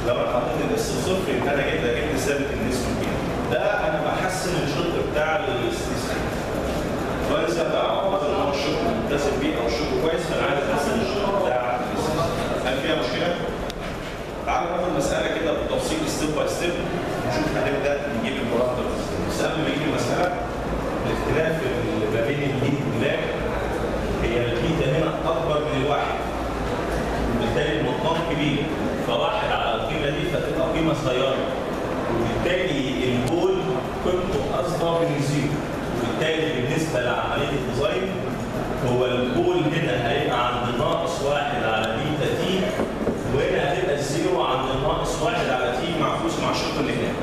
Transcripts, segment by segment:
لو انا حطيت الاس بصفر يبقى انا جبت جبت ثابت النسبه فيها ده انا بحسن الشق بتاع الاستيستيك فاذا بقى عوض ان هو الشق متصل بيه او الشق كويس فانا عايز احسن الشق بتاع الاستيستيك هل فيها مشكله؟ تعالوا ناخد المساله كده بالتفصيل ستيب باي ستيب نشوف هنبدا نجيب البارامترز بس قبل ما نجيب المساله الاختلاف اللي ما بين الهيت واللاج هي الهيتا هنا اكبر من الواحد وبالتالي المقام كبير فواحد على القيمه دي فتبقى قيمه صغيره وبالتالي الجول قيمته اصغر من الزيرو وبالتالي بالنسبه لعمليه الديزاين هو الجول هنا هيبقى عند ناقص واحد على بيتا تي وهنا هتبقى الزيرو عند ناقص واحد على تي معكوس مع الشق اللي هناك.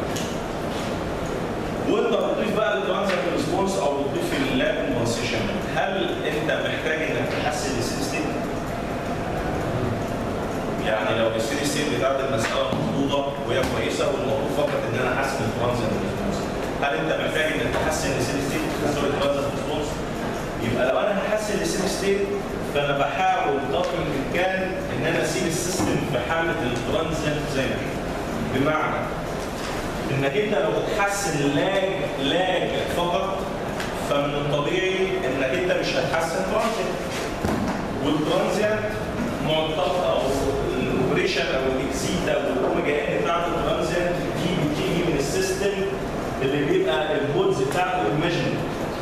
وانت بتضيف بقى الترانزيت ريسبونس او بتضيف اللاب كومبنسيشن هل انت محتاج انك تحسن السيستم؟ يعني لو السيري ستيت بتاعت المساله مخطوطه وهي كويسه والمفروض فقط ان انا احسن الترانزيت ريسبونس هل انت محتاج انك تحسن السيري ستيت سوري الترانزيت ريسبونس؟ يبقى لو انا هحسن السيري ستيت فانا بحاول قدر الامكان ان انا اسيب السيستم في حاله الترانزيت زي ما هي بمعنى انك انت لو بتحسن لاج لاج فقط فمن الطبيعي انك انت مش هتحسن ترانزيت والترانزيت معتقد او الاوبريشن او الاكسيتا والاوميجا ان بتاعت الترانزيت دي بتيجي من السيستم اللي بيبقى البولز بتاعته ايماجن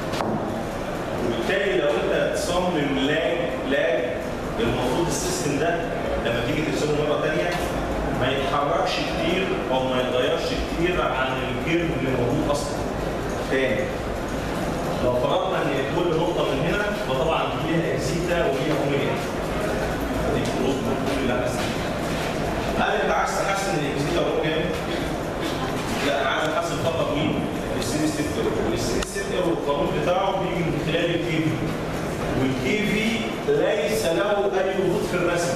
وبالتالي لو انت تصمم لاج لاج المفروض السيستم ده لما تيجي ترسمه مره ثانيه ما يتحركش كتير او ما يتغيرش كتير عن الكيرف اللي موجود اصلا. تاني لو فرضنا ان كل نقطه من هنا فطبعا دي ليها اكسيتا وليها اوميجا. دي الخروج من كل اللي انا هل انت عايز تحسن الاكسيتا والاوميجا؟ لا انا عايز احسن فقط مين؟ السيري ستيت ايرور والسيري ستيت ايرور القانون بتاعه بيجي من خلال الكي في والكي في ليس له اي وجود في الرسم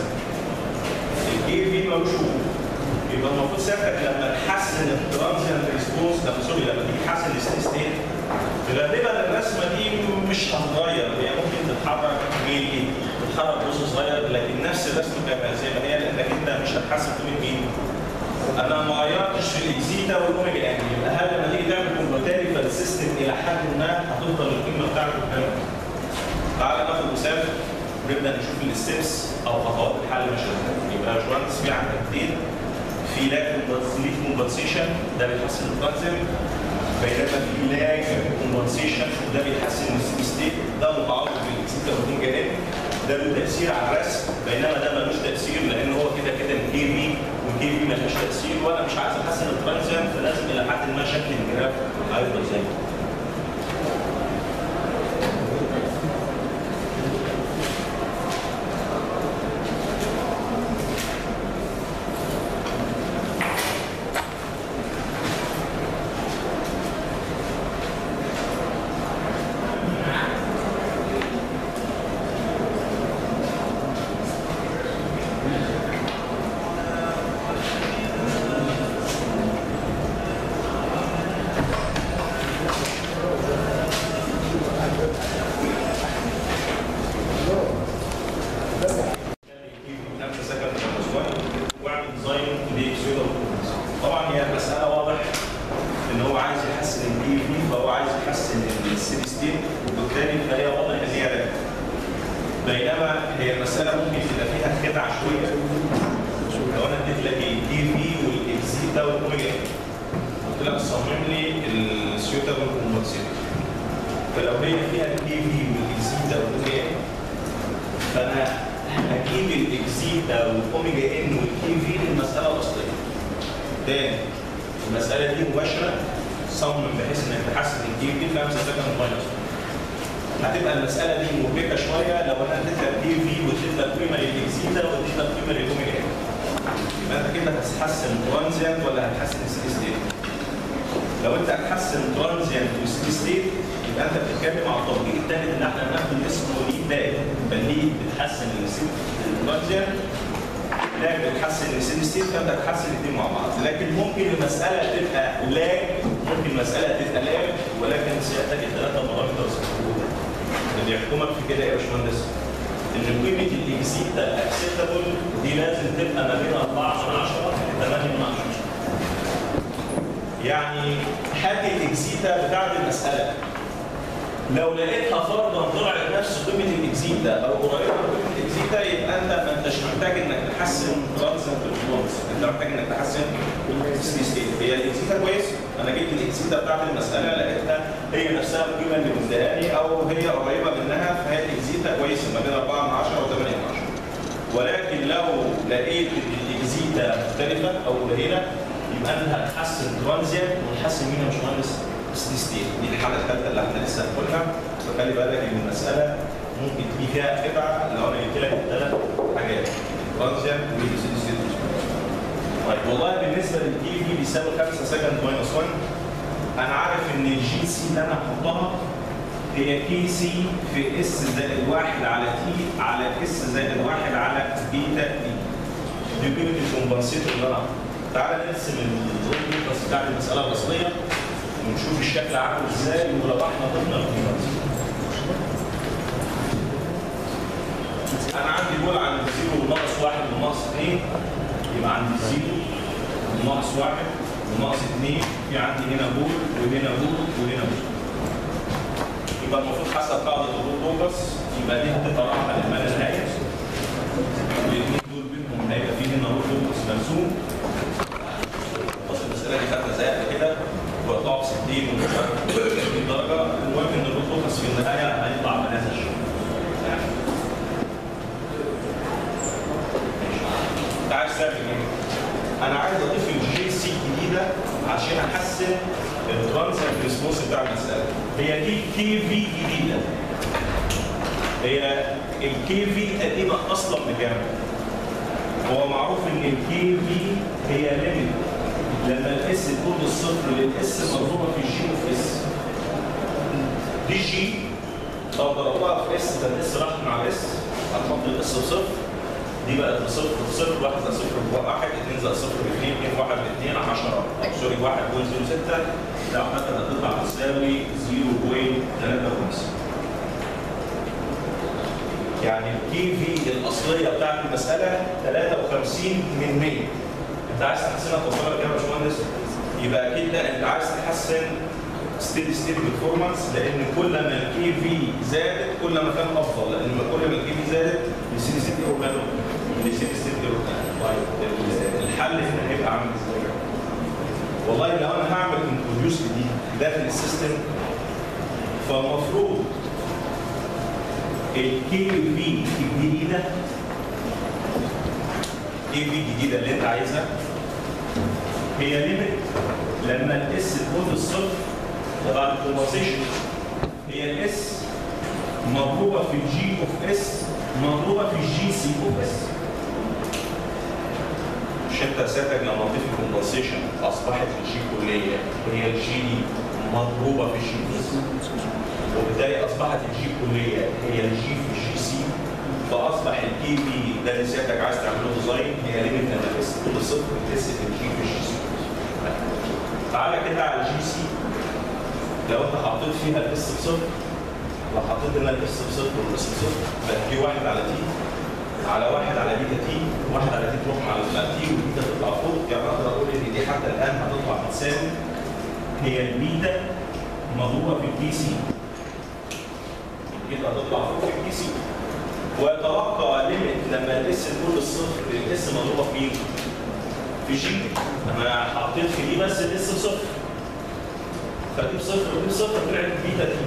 الكي في ملوش وجود يبقى المفروض سيادتك لما تحسن الترانزيانت ريسبونس لما سوري لما تيجي تحسن الستيت ستيت غالبا الرسمه دي مش هتتغير هي ممكن تتحرك ميلي تتحرك جزء صغير لكن نفس الرسمه كما زي ما هي لانك انت مش هتحسن قيمه مين؟ انا ما غيرتش في الاكزيتا والاوميجا يعني يبقى هل لما تيجي تعمل كومباتيري فالسيستم الى حد ما هتفضل القيمه بتاعته كام؟ تعالى ناخد مثال نبدا نشوف الستبس او خطوات الحل مش يبقى يا باشمهندس في عندك اثنين في لاج ليد كومبنسيشن ده بيحسن الترانزيم بينما في لاج كومبنسيشن ده بيحسن السي ستيت ده متعلق بالاكسيتا والاوميجا ان ده له تاثير على الرسم بينما ده ملوش تاثير لان هو كده كده الكي في والكي في ملهاش تاثير وانا مش عايز احسن الترانزيم فلازم الى حد ما شكل الجراف هيفضل زي ما هو. طبعا هي المساله واضح ان هو عايز يحسن البي في فهو عايز يحسن السيتي ستيت وبالتالي فهي واضح ان هي راب بينما هي المساله ممكن تبقى فيها خدعه شويه لو انا اديت لك الدي في والاكزيتا والاوميجا قلت لك صمم لي السيوتا والكومبنسيتور فلو هي فيها الدي في والاكزيتا والاوميجا فانا هجيب الاكزيتا والاوميجا ان والكي في للمساله الاصليه تاني المساله دي مباشره صمم بحيث انك تحسن الكي في 5 سكند ماينس هتبقى المساله دي مربكه شويه لو انا اديت لك كي في واديت لك قيمه للاكزيتا واديت لك قيمه للاوميجا ان يبقى انت كده هتحسن ترانزيانت ولا هتحسن السي ستيت لو انت هتحسن ترانزيانت والسي ستيت يبقى انت بتتكلم على التطبيق الثالث اللي احنا بناخده اسمه ليد باك فالليد بتحسن الترانزيانت لاج بتحسن السي ستيت فانت هتحسن الاثنين مع بعض لكن ممكن المساله تبقى لاج ممكن المساله تبقى لاج ولكن سيادتك الثلاثه بارامترز اللي بيحكمك في كده ايه يا باشمهندس؟ ان ان قيمه الاكسيتا الاكسبتابل دي لازم تبقى ما بين 4 من 10 ل 8 من 10 يعني هات الاكسيتا بتاعت المساله لو لقيتها فرضا طلعت نفس قيمه الاكسيتا او قريبه من قيمه الاكسيتا يبقى انت ما انتش محتاج انك تحسن ترانزنت ريسبونس انت محتاج انك تحسن الستي ستيت هي الاكسيتا كويسه انا جبت الاكسيتا بتاعت المساله لقيتها هي نفسها القيمه اللي مديهاني او هي قريبه منها فهي الاكسيتا كويسه ما بين 4 من 10 و 8 من 10 ولكن لو لقيت ان الاكسيتا مختلفه او قليله يبقى انت هتحسن ترانزيت ونحسن مين يا باشمهندس؟ ستي ستيت دي الحاله الثالثه اللي احنا لسه هنقولها فخلي بالك ان المساله ممكن تيجي فيها خدعه لو انا جبت لك الثلاث حاجات ترانزيت والستي ستيت طيب والله بالنسبه للكي في بيساوي 5 سكند ماينس 1 انا عارف ان الجي سي اللي انا هحطها هي كي سي في اس زائد 1 على تي على اس زائد 1 على بيتا تي دي قيمه الكومبنسيتور اللي انا هحطها. تعالى نرسم الكومبنس بتاع المساله الاصليه ونشوف الشكل عامل ازاي ولو احنا ضمن الكومبنس انا عندي دول عند 0 وناقص 1 وناقص 2 يبقى عندي 0 وناقص 1 وناقص 2 في عندي هنا بول وهنا بول وهنا بول يبقى المفروض حسب قاعده الرول لوكس يبقى دي هتبقى راحه لما لا نهايه الاثنين دول بينهم هيبقى في هنا رول لوكس مرسوم بس المساله دي خدنا زي قبل كده وقطعوا ب 60 ومش عارف 60 درجه المهم ان الرول لوكس في النهايه هيطلع بهذا الشكل يعني انت عايز تعمل ايه؟ انا عايز اضيف الجي سي الجديده عشان احسن الترانزنت ريسبونس بتاع المساله هي دي كي في جديده هي الكي في القديمه اصلا بكام؟ هو معروف ان الكي في هي ليميت لما الاس تكون الصفر للاس مضروبه في الجي وفي اس دي جي لو ضربتها في اس فالاس راح مع الاس هتحط الاس بصفر دي بقت بصفر بصفر واحد زائد صفر بواحد اثنين زائد صفر باثنين اثنين واحد باثنين 10 او سوري 1.06 ده عامة هتطلع تساوي 0.53 يعني الكي في الاصليه بتاعت المساله 53 من 100 انت عايز تحسنها توصلها كام يا باشمهندس؟ يبقى اكيد لا انت عايز تحسن ستيدي ستيت بيرفورمانس لان كل ما الكي في زادت كل ما كان افضل لان كل ما الكي في زادت الستيدي ستيت ايرور ماله؟ الستيدي ستيت ايرور طيب الحل هنا هيبقى عامل ازاي؟ والله لو انا هعمل انتروديوس جديد داخل السيستم فالمفروض الكي في الجديده كي في الجديده اللي انت عايزها هي ليميت لما الاس تكون الصفر ده بعد الكومبنسيشن هي الاس مضروبه في الجي اوف اس مضروبه في الجي سي اوف اس مش انت سيادتك لما تضيف الكومبنسيشن اصبحت الجي كليه وهي الجي دي مضروبه في الجي اس وبالتالي اصبحت الجي كليه هي الجي في الجي سي فاصبح الكي بي ده اللي سيادتك عايز تعمله ديزاين هي ليميت لما الاس تكون الصفر الاس في الجي في الجي سي تعالى كده على الجي سي لو انت حطيت فيها الاس بصفر لو حطيت هنا الاس بصفر والاس بصفر بقى في واحد على تي على واحد على بيتا تي واحد على تي تروح على تي والبيتا تطلع فوق يعني اقدر اقول ان دي حتى الان هتطلع تساوي هي البيتا مضروبه في البي سي يبقى تطلع فوق في البي سي ويتوقع ليميت لما الاس تكون الصفر الاس مضروبه في مين؟ في جي انا حطيت في دي بس الاس بصفر فدي بصفر ودي بصفر طلعت بيتا تي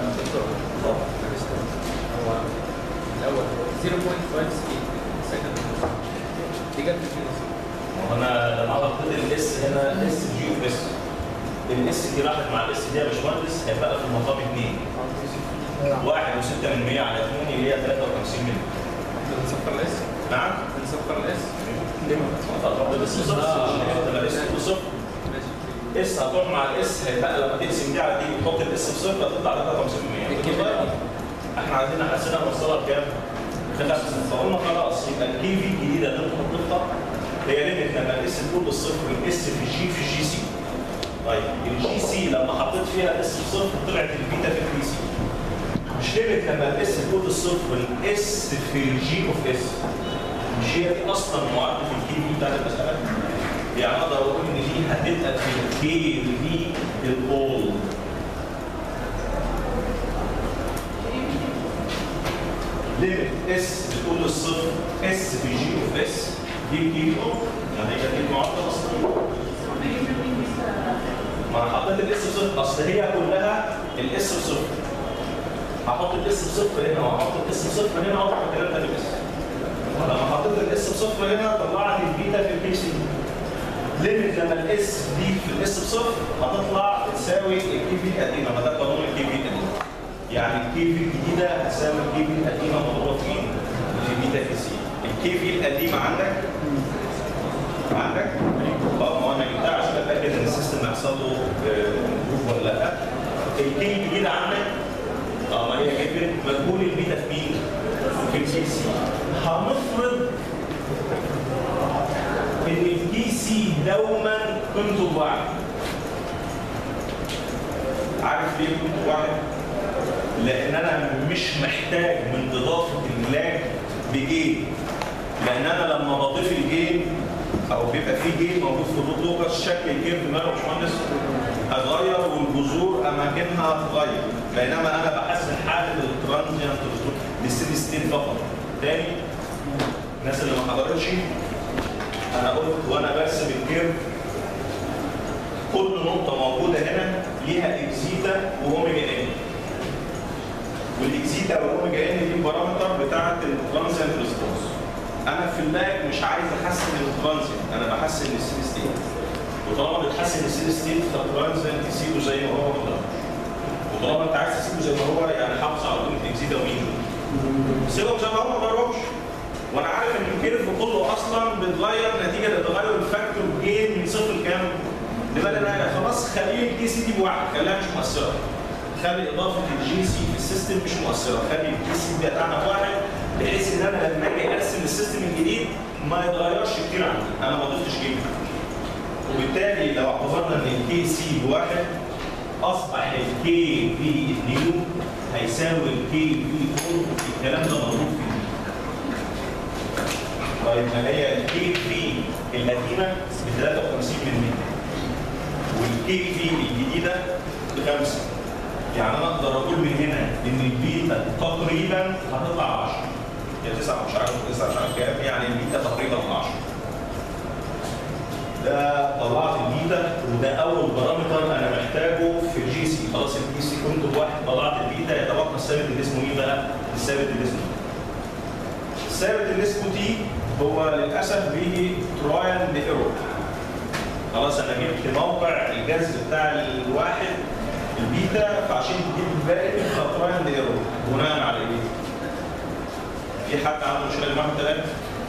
هو الاول 0.58 سكند دي جت في وانا لما حطيت الاس هنا الاس جي اوف اس الاس دي راحت مع الاس دي يا باشمهندس هيبقى في المقام 2 واحد وستة من 100 على 2 اللي هي 53 مللي بنصفر الاس نعم بنصفر الاس طب الاس صفر لما الاس تكون صفر ماشي اس هتروح مع الاس هيبقى لما تقسم دي على دي وتحط الاس بصفر هتطلع 53% الكبيرة. احنا عايزين نحسنها نوصلها بكام؟ بخمسه فقلنا خلاص يبقى الكي في الجديده اللي انت حطيتها هي ليميت لما الاس تكون بالصفر الاس في الجي في الجي سي طيب الجي سي لما حطيت فيها الاس بصفر طلعت البيتا في البي سي مش ليميت لما الاس تكون الصفر الاس في الجي اوف اس مش هي دي اصلا معادله الكي في بتاعت المساله يعني اقدر اقول ان دي هتبقى في الكي في الاول ليميت اس بتقول للصفر اس في جي اوف اس دي كي او يعني هي دي المعادله اصلا ما انا حطيت الاس بصفر اصل هي كلها الاس بصفر هحط الاس بصفر هنا وهحط الاس بصفر هنا واطلع الكلام ده بالاس لما حطيت الاس بصفر هنا طلعت البيتا في البي سي ليميت لما الاس دي في الاس بصفر هتطلع تساوي الكي في القديمه ما ده قانون الكي في القديم يعني الكي في الجديده هتساوي الكي في القديمه مضروبه في ايه؟ في بيتا في سي الكي في القديمه عندك عندك اه ما انا جبتها عشان اتاكد ان السيستم هيحصل له جروب ولا لا الكي الجديده عندك اه ما هي جبت مجهول البيتا في مين؟ في الكي سي هنفرض ان الكي سي دوما قيمته بواحد عارف ليه قيمته بواحد؟ لان انا مش محتاج من اضافه اللاج بجين لان انا لما بضيف الجين او بيبقى في جين موجود في الروت لوكس شكل الجين في ماله باشمهندس هتغير والجذور اماكنها هتتغير بينما انا بحسن حاله الترانزيانت للستيدي ستيت فقط تاني الناس اللي ما حضرتش انا قلت وانا برسم الكيرف كل نقطه موجوده هنا ليها اكزيتا واوميجا ان والاكزيتا والاوميجا ان دي البارامتر بتاعه الترانزيانت ريسبونس انا في اللاج مش عايز احسن الترانزيانت انا بحسن السيدي ستيت وطالما بتحسن السيدي ستيت فالترانزيانت تسيبه زي ما هو ما تغيرش وطالما انت عايز تسيبه زي ما هو يعني حافظ على قيمه اكزيتا ومين سيبهم زي ما هو ما تغيرهمش وانا عارف ان الكيرف كله اصلا بيتغير نتيجه لتغير الفاكتور جين من صفر لكام؟ لبقى انا خلاص خليه الكي سي دي بواحد خليها مش مؤثره خلي اضافه الجي سي في السيستم مش مؤثره خلي الجي سي بتاعنا بواحد بحيث ان انا لما اجي ارسم السيستم الجديد ما يتغيرش كتير عندي انا ما ضفتش جيم وبالتالي لو اعتبرنا ان الكي سي بواحد اصبح الكي في نيو هيساوي الكي في فور الكلام ده مضروب فيه طيب ما هي الكي في القديمه ب 53 والكي في الجديده بخمسه يعني انا اقدر اقول من هنا ان البيتا تقريبا هتطلع 10 يا 9 مش عارف 9 مش عارف كام يعني البيتا تقريبا 10 ده طلعت البيتا وده اول بارامتر انا محتاجه في الجي سي خلاص الجي سي كنت بواحد طلعت البيتا يتبقى الثابت اللي اسمه ايه بقى؟ الثابت اللي اسمه الثابت اللي اسمه تي هو للاسف بيجي ترايل ايرور خلاص انا جبت موقع الجذر بتاع الواحد البيتا فعشان تجيب الباقي فترايل ايرور بناء على ايه؟ في حد عنده مشكله معاهم ثلاثه؟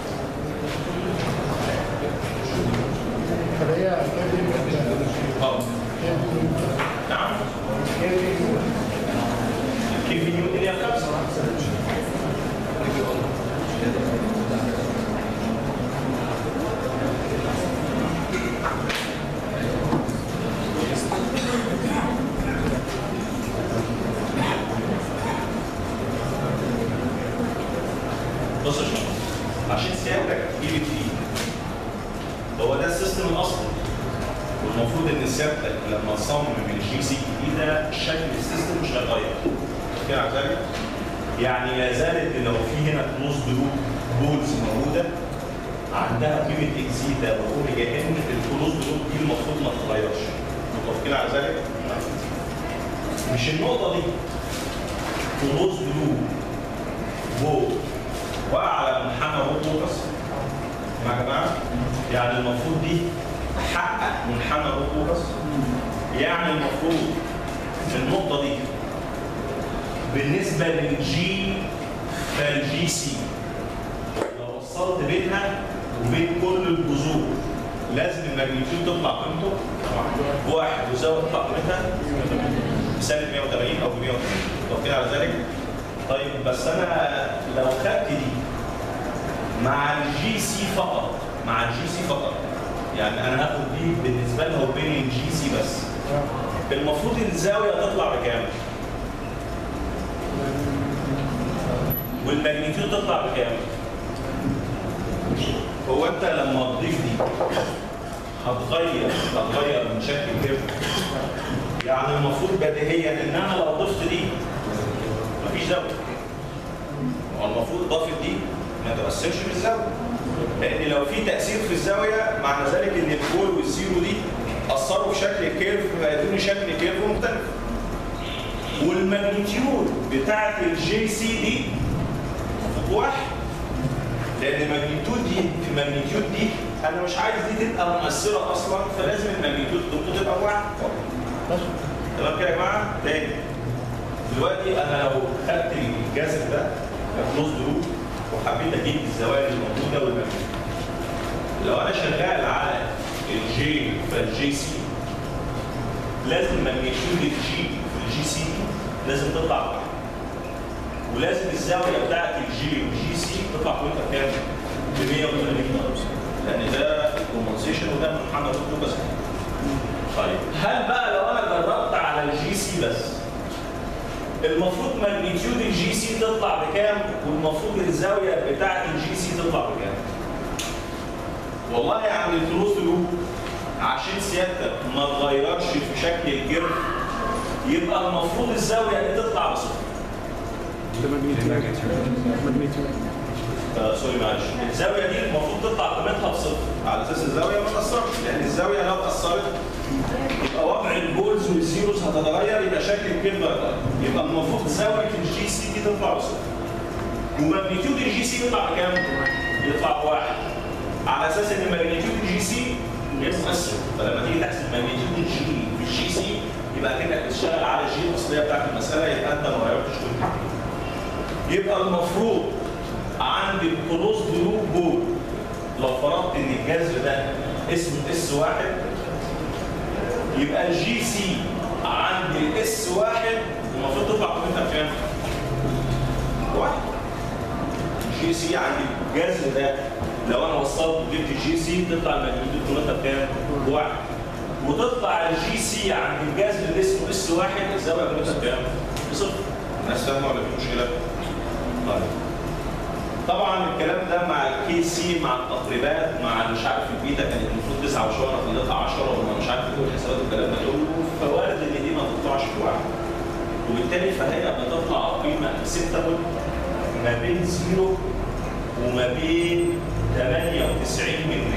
فهي اه نعم كيف يمكن هي خمسه بص يا شباب عشان سيادتك تجيب الفيل هو ده السيستم الاصلي والمفروض ان سيادتك لما تصمم الجي سي الجديده شكل السيستم مش هيتغير كده على ذلك يعني لا زالت لو في هنا كلوز لوب بولز موجوده عندها قيمه اكزيتا واوميجا ان الكلوز لوب دي المفروض ما تتغيرش متفقين على ذلك؟ مش النقطه دي كلوز لوب بول واعلى منحنى روت لوكس يا جماعه يعني المفروض دي تحقق منحنى روت لوكس يعني المفروض النقطه دي بالنسبه للجي فالجي سي لو وصلت بينها وبين كل الجذور لازم الماجنتيود تطلع قيمته واحد يساوي تطلع قيمتها بسالب 180 او ب 180 متفقين على ذلك؟ طيب بس انا لو خدت دي مع الجي سي فقط مع الجي سي فقط يعني انا هاخد دي بالنسبه لها وبين الجي سي بس المفروض الزاويه تطلع بكام؟ والماجنتيود تطلع بكام؟ هو انت لما تضيف دي هتغير هتغير من شكل الكيرف يعني المفروض بديهيا ان انا لو ضفت دي مفيش زاويه هو المفروض اضافه دي ما تؤثرش في الزاويه لان لو في تاثير في الزاويه معنى ذلك ان البول والزيرو دي اثروا في شكل الكيرف فيكون شكل الكيرف مختلف والماجنتيود بتاعت الجي سي دي المفروض واحد لان الماجنتيود دي في الماجنتيود دي انا مش عايز دي تبقى مؤثره اصلا فلازم الماجنتيود ضغطه تبقى واحد تمام كده يا جماعه؟ تاني دلوقتي انا لو خدت الجذر ده ككلوز لوب وحبيت اجيب الزوايا الموجوده والماجنتيود لو انا شغال على الجي فالجي سي لازم ماجنتيود الجي في الجي سي لازم تطلع واحد ولازم الزاويه بتاعت الجي والجي سي تطلع قيمتها كام؟ ب 180 درجه لان ده الكومبنسيشن وده منحنى الرطوبه بس طيب هل بقى لو انا جربت على الجي سي بس المفروض ماجنتيود الجي سي تطلع بكام والمفروض الزاويه بتاعت الجي سي تطلع بكام؟ والله يعني الكلوز لوب عشان سيادتك ما تغيرش في شكل الجرم يبقى المفروض الزاويه دي تطلع بصفر ده ماجنتيود آه سوري معلش الزاويه دي المفروض تطلع قيمتها بصفر على اساس الزاويه ما تاثرش لان الزاويه لو اثرت يبقى وضع البولز والزيروز هتتغير يبقى شكل الكيرف هيتغير يبقى المفروض زاويه الجي سي دي تطلع بصفر وماجنتيود الجي سي يطلع بكام؟ يطلع بواحد على اساس ان ماجنتيود الجي سي مؤثر فلما تيجي تحسب ماجنتيود الجي في الجي سي يبقى كانك بتشتغل على الجي الاصليه بتاعت المساله يبقى انت ما غيرتش كل حاجه يبقى المفروض عند الكلوز لوب بول لو فرضت ان الجذر ده اسمه اس واحد يبقى الجي سي عند الاس واحد المفروض تطلع قيمتها كام؟ واحد الجي سي عند الجذر ده لو انا وصلت جبت الجي سي تطلع الماجنتيود قيمتها بكام؟ واحد وتطلع الجي سي عند الجذر اللي اسمه اس واحد الزاويه قيمتها بكام؟ بصفر الناس فاهمه ولا في مشكله؟ طيب طبعا الكلام ده مع الكي سي مع التقريبات مع مش عارف البيتا كانت المفروض 9 وشويه خليتها 10 ولا مش عارف كل الحسابات والكلام ده كله فوارد ان دي ما تطلعش في واحد وبالتالي فهي بتطلع قيمه اكسبتابل ما بين زيرو وما بين 98 من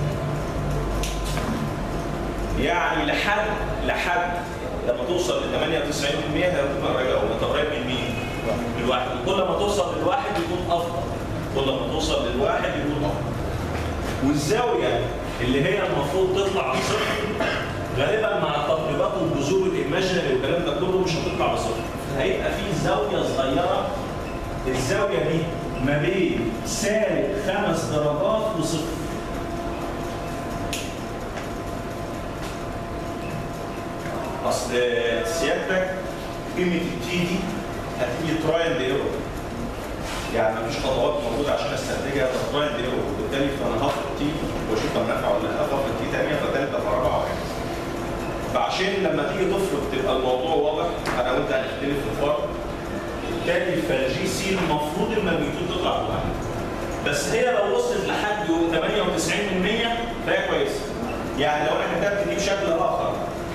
100 يعني لحد لحد لما توصل ل 98% هيكون قريب او انت قريب من مين؟ من الواحد وكل ما توصل للواحد يكون افضل كل ما توصل للواحد يكون افضل والزاويه اللي هي المفروض تطلع بصفر غالبا مع التقريبات والجذور الايماجينري والكلام ده كله مش هتطلع بصفر هيبقى في زاويه صغيره الزاويه دي ما بين سالب خمس درجات وصفر اصل سيادتك قيمه التي دي هتيجي ترايل ايرور يعني مفيش خطوات موجوده عشان استنتجها ده ترايل ايرور وبالتالي فانا هفرض تي واشوف انا نافع ولا لا هفرض تي ثانيه فثالثه فرابعه وهكذا فعشان لما تيجي تفرض تبقى الموضوع واضح انا وانت هنختلف في الفرق بالتالي فالجي سي المفروض الماجنتيود تطلع بواحد بس هي لو وصلت لحد 98% فهي كويسه يعني لو انا كتبت دي بشكل اخر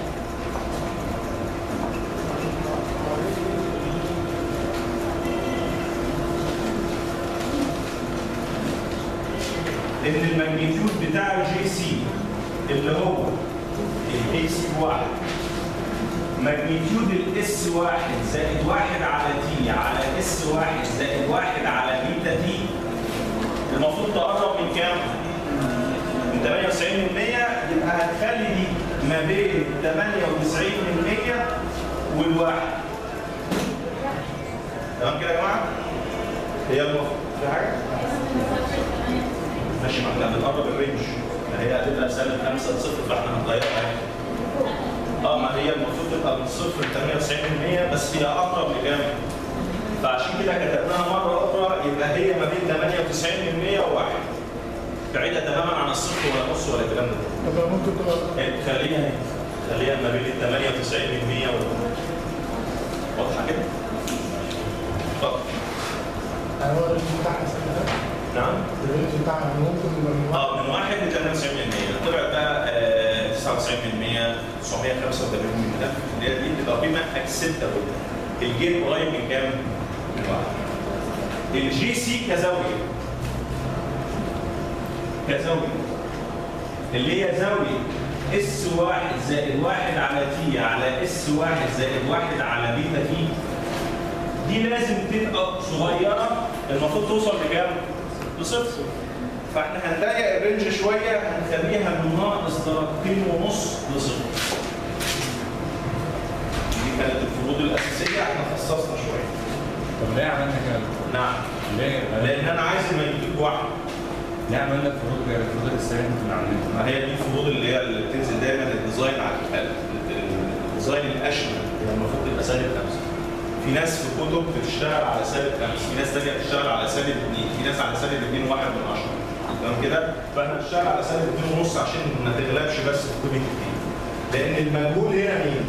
ان الماجنتيود بتاع الجي سي اللي هو الاي سي واحد ماجنتيود الاس واحد زائد واحد على تي على اس واحد زائد واحد على بيتا تي المفروض تقرب من كام؟ من 98% يبقى هتخلي دي ما بين 98% والواحد تمام كده يا جماعه؟ هي المفروض في حاجه؟ ماشي ما احنا بنقرب الرينج ما هي هتبقى سالب 5 لصفر فاحنا هنغيرها يعني. اه ما هي المفروض تبقى من صفر ل 98% بس هي اقرب لكام؟ فعشان كده كتبناها مره اخرى يبقى هي ما بين 98% وواحد بعيده تماما عن الصفر ولا نص ولا الكلام ده طب ممكن تبقى يعني خليها هنا. خليها ما بين ال 98% وال واضحه كده؟ يعني هو الرينج بتاعها سنة نعم الرينج بتاعها ممكن من واحد اه من 1 ل 98% طلع بقى آه، 99% 985 من ده اللي هي دي بتبقى قيمه اكسبتابل الجيم قريب من كام؟ من واحد الجي سي كزاويه كزاويه اللي هي زاويه اس واحد زائد واحد على تي على اس واحد زائد واحد على بيتا تي دي لازم تبقى صغيره المفروض توصل لكام؟ لصفر فاحنا هنضيق الرينج شويه هنخليها من ناقص درجتين ونص لصفر. دي كانت الفروض الاساسيه احنا خصصنا شويه. طب ليه عملنا كده؟ نعم ليه؟ لان انا عايز المجهود واحد ليه عملنا الفروض غير الفروض السريعة اللي كنا عاملينها؟ ما هي دي الفروض اللي هي اللي بتنزل دايما الديزاين على الحال الديزاين الاشمل هي المفروض تبقى سالب خمسه. في ناس في كتب بتشتغل على سالب خمسه، في ناس ثانيه بتشتغل على سالب اثنين، في ناس على سالب اثنين واحد من عشره. تمام كده؟ فاحنا بنشتغل على سالب اثنين ونص عشان ما تغلبش بس في قيمه الدين. لان المجهول هنا مين؟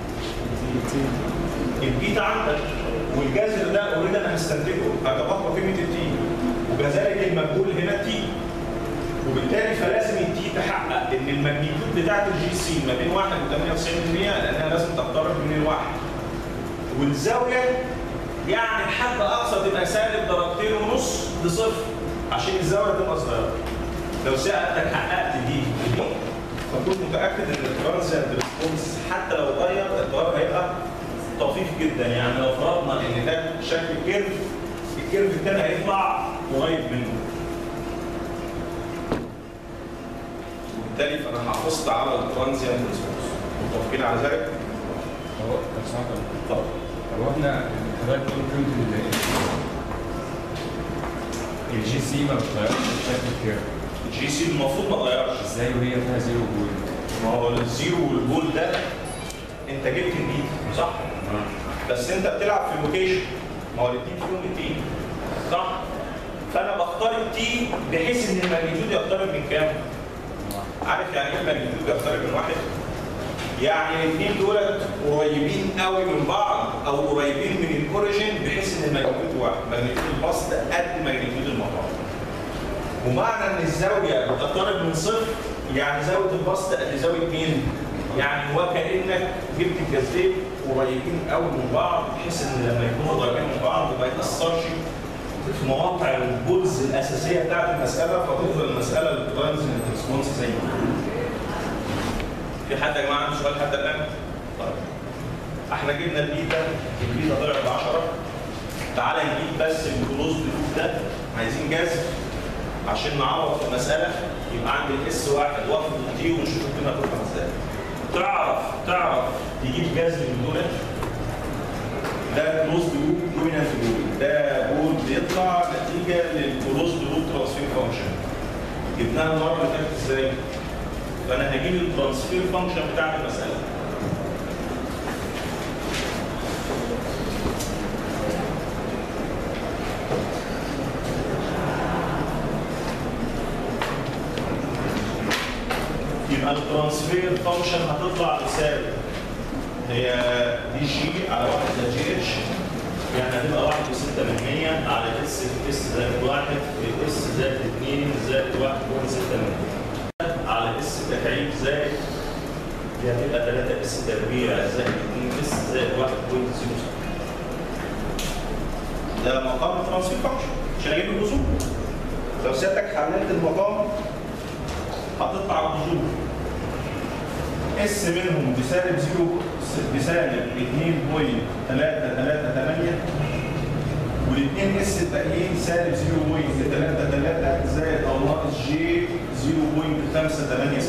البيتا عندك والجذر ده اوريدي انا هستنتجه هتبقى قيمه التي وكذلك المجهول هنا تي وبالتالي فلازم التي تحقق ان الماجنيتيود بتاعت الجي سي ما بين 1 و 98% لانها لازم تقترب من الواحد والزاويه يعني الحد اقصى تبقى سالب درجتين ونص لصفر عشان الزاويه تبقى صغيره لو سالتك حققت دي ودي فكنت متاكد ان الترانزيت ريسبونس حتى لو اتغير التغير هيبقى طفيف جدا يعني لو فرضنا ان ده شكل الكيرف الكيرف التاني هيطلع قريب منه وبالتالي فانا حافظت على الترانزيت ريسبونس متفقين على ذلك؟ هو طب سمعت طب طب هو احنا حضرتك بتقول قيمة ال الجي سي ما بتغيرش بشكل كيرف الجي سي المفروض ما اتغيرش ازاي وهي فيها زيرو بوينت؟ ما هو الزيرو والجول ده انت جبت البيت صح؟ بس انت بتلعب في اللوكيشن ما هو الاثنين فيهم التي صح؟ فانا بختار التي بحيث ان الماجنتيود يقترب من كام؟ عارف يعني ايه الماجنتيود يقترب من واحد؟ يعني الاثنين دولت قريبين قوي من بعض او قريبين من الاوريجين بحيث ان الماجنتيود واحد، ماجنتيود البسط قد ماجنتيود المطار. ومعنى ان الزاويه بتقترب من صفر يعني زاويه البسط قد زاويه مين؟ يعني هو كانك جبت الجزئين قريبين قوي من بعض بحيث ان لما يكونوا قريبين من بعض ما يتاثرش في مواقع البولز الاساسيه بتاعت المساله فتفضل المساله الترانزيت ريسبونس زي ما هي. في حد يا جماعه عنده سؤال حتى الان؟ طيب احنا جبنا البيتا البيتا طلعت ب 10 تعالى نجيب بس الكلوز لوب ده عايزين جذر عشان نعوض في المساله يبقى عندي الاس واحد واخد التي ونشوف القيمه هتطلع ازاي. تعرف تعرف تجيب جذر من دول ده كلوز لوب دومينانت لوب ده بول بيطلع نتيجه للكلوز لوب ترانسفير فانكشن. جبناها المره اللي فاتت ازاي؟ فانا هجيب الترانسفير فانكشن بتاعت المساله. يبقى الترانسفير فانكشن هتطلع بتساوي هي دي جي على 1 زائد جي اتش يعني هتبقى 1 و6 من 100 على اس في اس زائد 1 في اس زائد 2 زائد 1.6 من 100 على اس تكعيب زائد دي هتبقى 3 اس تربيع زائد 2 اس زائد 1.06 ده مقام الترانسفير فانكشن عشان اجيب الجذور لو سيادتك حللت المقام هتطلع الجذور اس منهم بسالب زيرو بسالب 2.338 والاثنين اس الباقيين سالب 0.33 زائد او ناقص جي 0.586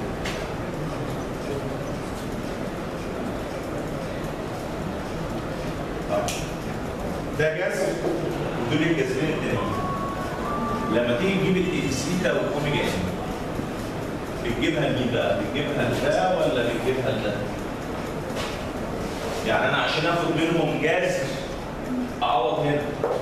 طيب ده جذر ودول الجذرين التانيين لما تيجي تجيب الاكسيتا والاوميجا ان بتجيبها لمين بقى؟ بتجيبها لده ولا بتجيبها لده؟ يعني انا عشان اخد منهم جذر اعوض هنا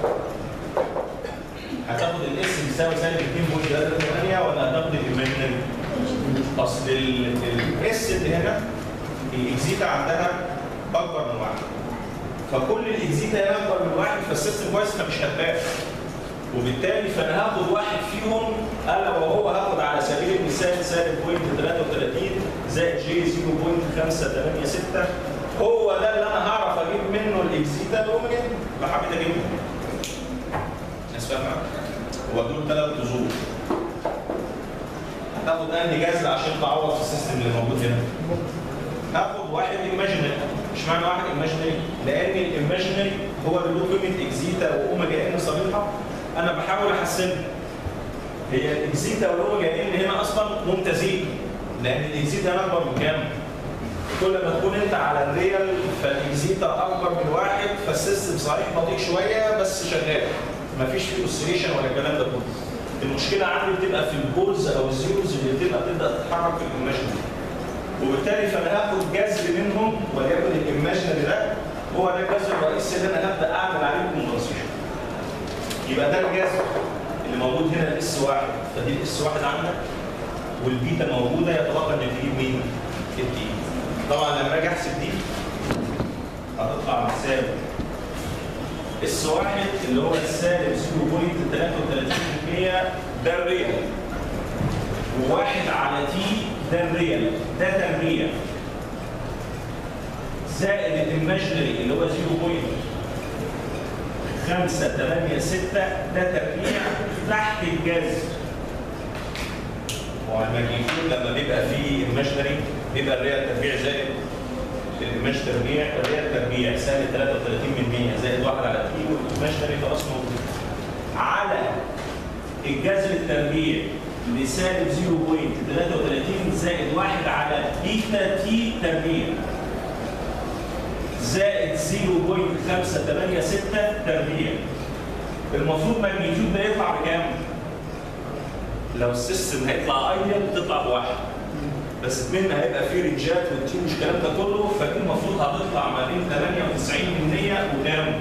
هتاخد الاس بيساوي سالب 2.38 ولا هتاخد الايماجينري؟ اصل الاس اللي هنا الاكزيتا عندها اكبر من واحد فكل الاكزيتا هي اكبر من واحد فالسيستم كويس فمش هتبان وبالتالي فانا هاخد واحد فيهم الا وهو هاخد على سبيل المثال سالب بوينت 33 زائد جي 0.586 هو ده اللي انا هعرف اجيب منه الاكزيتا الاوميجا لو حبيت اجيبه الناس فاهمه؟ هو دول ثلاث جذور هتاخد انهي جذر عشان تعوض في السيستم اللي موجود هنا؟ هاخد واحد ايماجينري مش معنى واحد ايماجينري لان الايماجينري هو اللي له قيمه اكزيتا واوميجا ان صريحه انا بحاول احسنها هي الاكزيتا والاوميجا ان هنا اصلا ممتازين لان الاكزيتا هنا اكبر من كام؟ كل ما تكون انت على الريال فالاكزيتا اكبر من واحد فالسيستم صحيح بطيء شويه بس شغال مفيش فيه اوسيليشن ولا الكلام ده كله المشكله عندي بتبقى في البولز او الزيروز اللي بتبقى تبدا تتحرك في الايماجينري وبالتالي فانا هاخد جذر منهم وليكن الايماجينري ده هو ده الجذر الرئيسي اللي انا هبدا اعمل عليه كومبنسيشن يبقى ده الجذر اللي موجود هنا الاس واحد فدي الاس واحد عندك والبيتا موجوده يتبقى انك تجيب مين؟ الدي طبعا لما اجي احسب دي هتطلع مساوي اس واحد اللي هو السالب 0.33% ده الريال وواحد على تي ده الريال ده تربيع زائد الايماجنري اللي هو 0.586 ده تربيع تحت الجذر والماجنيتيود لما بيبقى فيه ايماجنري بيبقى الريال تربيع زائد الايماج تربيع الريال تربيع سالب 33 من 100 زائد 1 على تي والايماجنري خلاص موجود على الجذر التربيع لسالب 0.33 زائد 1 على بيتا تي تربيع زائد 0.586 تربيع المفروض ماجنيتيود ده يطلع بكام؟ لو السيستم هيطلع ايديال تطلع بواحد بس اتنين هيبقى فيه رينجات والتي مش الكلام ده كله فدي المفروض هتطلع ما بين 98% وكام؟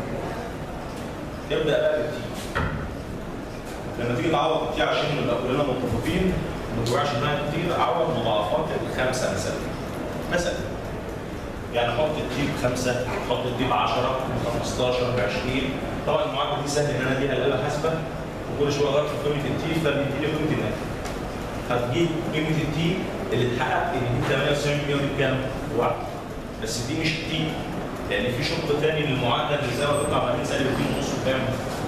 يبدا بقى بالتي لما تيجي تعوض التي عشان نبقى كلنا متفقين ما توجعش دماغك كتير عوض مضاعفات الخمسه مثلا مثلا يعني حط التي بخمسه حط التي ب 10 ب 15 ب 20 طبعا المعادله دي سهل ان انا اديها الاله حاسبه وكل شويه اغير في قيمه التي فبيديني قيمه الناتج هتجيب قيمه التي اللي اتحقق ان دي 98% ودي بكام؟ واحد بس دي مش التي لان في شق ثاني للمعادله اللي زي ما تطلع ما بين سالب 2 ونص وكام؟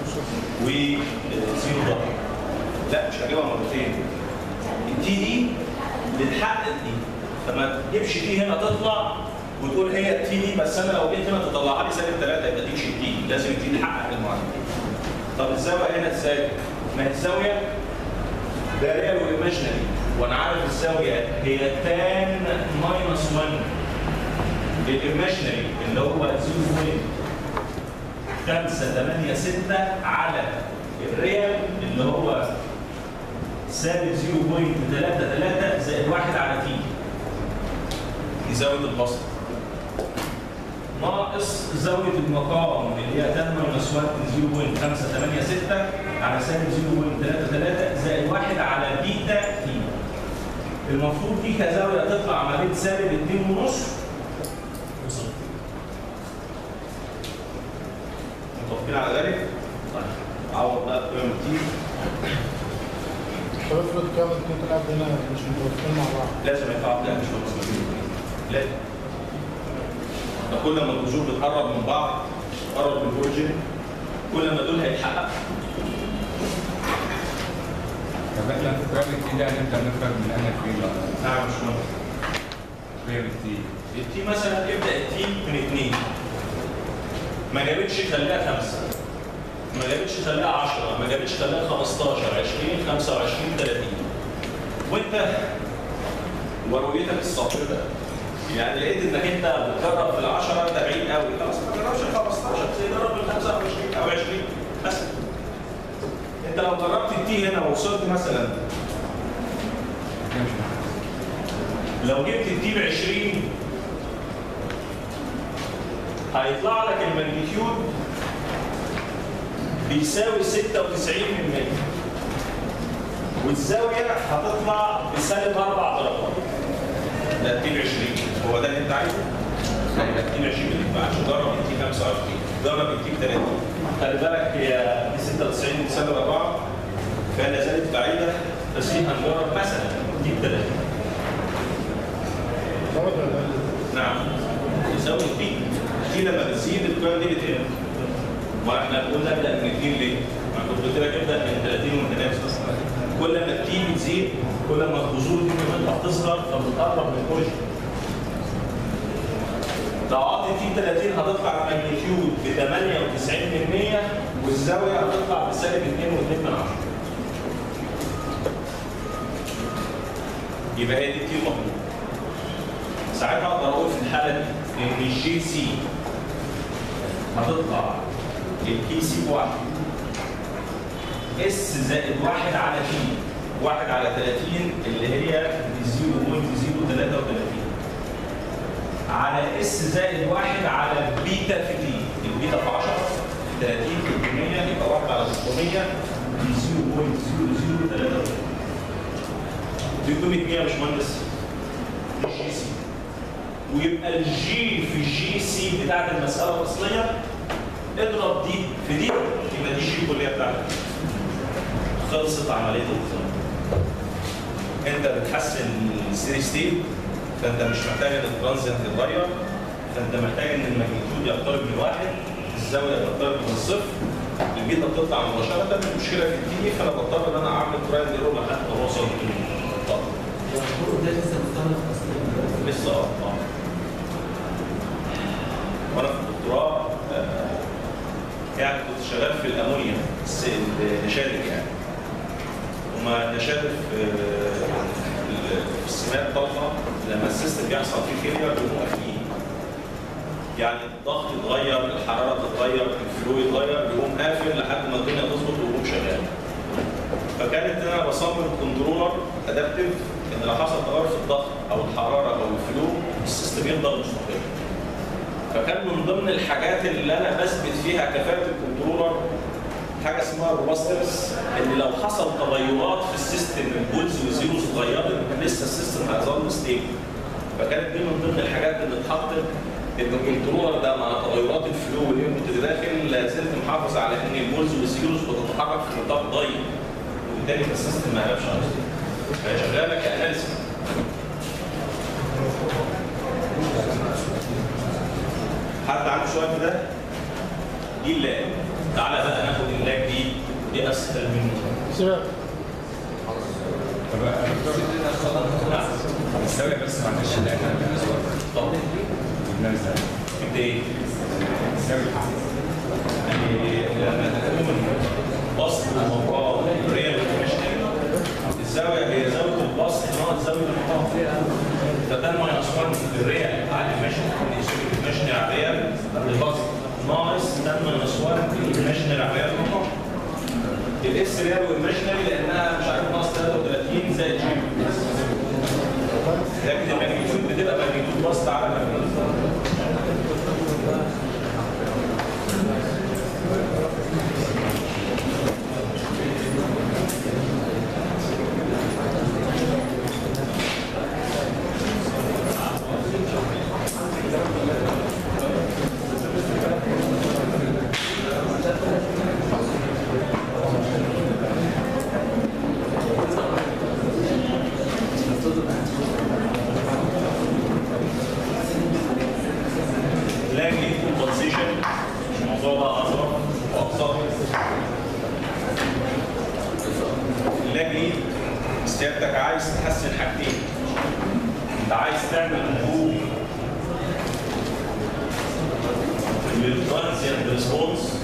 وزيرو ضغط لا مش هجيبها مرتين التي دي بتحقق دي فما تجيبش تي هنا تطلع وتقول هي التي دي بس انا لو جيت هنا تطلعها لي سالب 3 يبقى دي مش التي لازم التي تحقق المعادله طب الزاويه هنا ازاي؟ ما هي الزاويه ده ريال وايماجنري وانا عارف الزاويه هي تان ماينس 1 للايماجنري اللي هو 0.586 على الريال اللي هو سالب 0.33 زائد 1 على تي دي زاويه البسط ناقص زاويه المقام اللي هي تان ماينس 1 0.586 على سالب 0.33 زائد 1 على بيتا تي المفروض دي كزاويه تطلع ما بين سالب 2 ونص وصفر متفقين على ذلك؟ طيب عوض بقى بقيم تي طب افرض كام اتنين طلعت هنا مش متوافقين مع بعض لازم يقع ده مش مصممين لازم ده كل ما الجذور بتقرب من بعض تقرب من الاوريجين كل ما دول هيتحقق طب احنا في الجرافيتي ده هنبدا نفرق من انا فين بقى؟ نعم مش مهم جرافيتي التي مثلا ابدا التي من اثنين ما جابتش خليها خمسه ما جابتش خليها 10 ما جابتش خليها 15 20 25 30 وانت ورؤيتك الساطعه يعني لقيت انك انت بتجرب في العشرة انت بعيد قوي خلاص ما تجربش ال 15 زي جرب ال 25 او 20 مثلا انت لو جربت التي هنا ووصلت مثلا كده مش محتاج. لو جبت التي ب 20 هيطلع لك الماجنتيود بيساوي 96 من 100 والزاويه هتطلع بسالب اربع درجات ده التي ب 20 هو ده اللي انت عايزه؟ لا يبقى التي ب 20 ما ينفعش جرب التي 25 جرب التي ب 30 خلي بالك هي دي 96 سنه 4 فهي لا زالت بعيده بس هي هنجرب مثلا دي 30 زود ولا قل؟ نعم يساوي دي دي لما بتزيد القيم دي بتقل واحنا قلنا ابدا من 2 ليه؟ ما كنت قلت لك ابدا من 30 وانت اصلا كل ما التي بتزيد كل ما الجذور دي بتبقى بتظهر فبتقرب من الاوريجن لو عطي تي 30 هتطلع الماجنتيود ب 98% والزاويه هتطلع بسالب 2.2 من 10 يبقى هي دي تي مطلوب ساعتها اقدر اقول في الحاله دي ان الجي سي هتطلع الكي سي بواحد اس زائد واحد على تي واحد على 30 اللي هي 0.033 على اس زائد واحد على بيتا في تي البيتا في 10 30 في 100 يبقى 1 على 600 0.0033 دي قيمه 100 يا باشمهندس الجي سي ويبقى الجي في الجي سي بتاعت المساله الاصليه اضرب دي في دي يبقى دي الجي الكليه بتاعتك خلصت عمليه الخزان انت بتحسن الستيري ستيت فانت مش محتاج ان الترانزيت يتغير فانت محتاج ان الماجنتيود يقترب من واحد الزاويه تقترب من الصفر البيتا بتطلع مباشره المشكله في التي فانا بضطر ان انا اعمل ترايل ايرور لحد ما اوصل للطاقه ده لسه مستخدم اصلا لسه اه اه وانا في الدكتوراه آه، يعني كنت شغال في الامونيا الس- النشادر يعني هما نشادر في ال- في السمات طلقه لما السيستم بيحصل فيه فيلير بيقوموا قافلين يعني الضغط يتغير الحراره تتغير الفلو يتغير بيقوم قافل لحد ما الدنيا تظبط ويقوم شغال فكانت انا بصمم كنترولر ادابتيف ان لو حصل تغير في الضغط او الحراره او الفلو السيستم يفضل مستقر فكان من ضمن الحاجات اللي انا بثبت فيها كفاءه الكنترولر حاجه اسمها الروباسترز ان لو حصل تغيرات في السيستم البولز وزيروز اتغيرت لسه السيستم هيظل ستيبل فكانت دي من ضمن الحاجات اللي اتحطت ان الكنترولر ده مع تغيرات الفلو والانبوت اللي داخل لا زلت محافظ على ان البولز والزيروز بتتحرك في نطاق ضيق وبالتالي السيستم ما قلبش على طول. فهي شغاله كاناليسيس حد عنده سؤال في ده؟ دي اللاج تعالى بقى ناخد اللاج دي دي اسهل منه سيبك طب يا دكتور نعم الزاويه بس معلش اللي احنا بنسوق طب جبناها ازاي؟ انت ايه؟ الزاويه يعني لما تكون بسط المقام ريال كوميشنال الزاويه هي زاويه البسط ناقص زاويه المقام فده ماينس 1 في الريال على الميشنال الميشنال على الريال البسط ناقص ده ماينس 1 في الميشنال على الريال المقام الاس ريال والميشنال لانها مش عارف ناقص 33 زائد جي لكن الماجنتيود بتبقى ماجنتيود بسط على ماجنتيود لاجي كومبنسيشن الموضوع ده اصغر واقصر لاجي سيادتك عايز تحسن حاجتين انت عايز تعمل امبروف للترانزيانت ريسبونس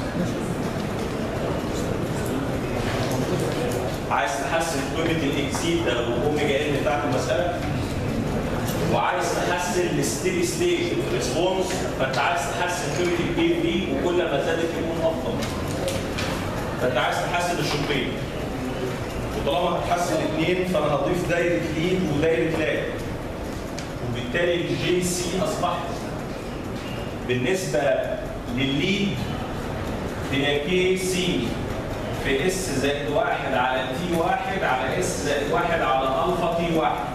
عايز تحسن قيمه الاكسيد ده والاوميجا ان بتاعت المساله وعايز تحسن الستيدي ستيت ريسبونس فانت عايز تحسن قيمه البي في وكل ما زادت يكون افضل فانت عايز تحسن الشقين وطالما هتحسن الاثنين فانا هضيف دايره ليد ودايره لاج وبالتالي الجي سي اصبحت بالنسبه للليد هي كي سي في اس زائد واحد على تي واحد على اس زائد واحد على الفا تي واحد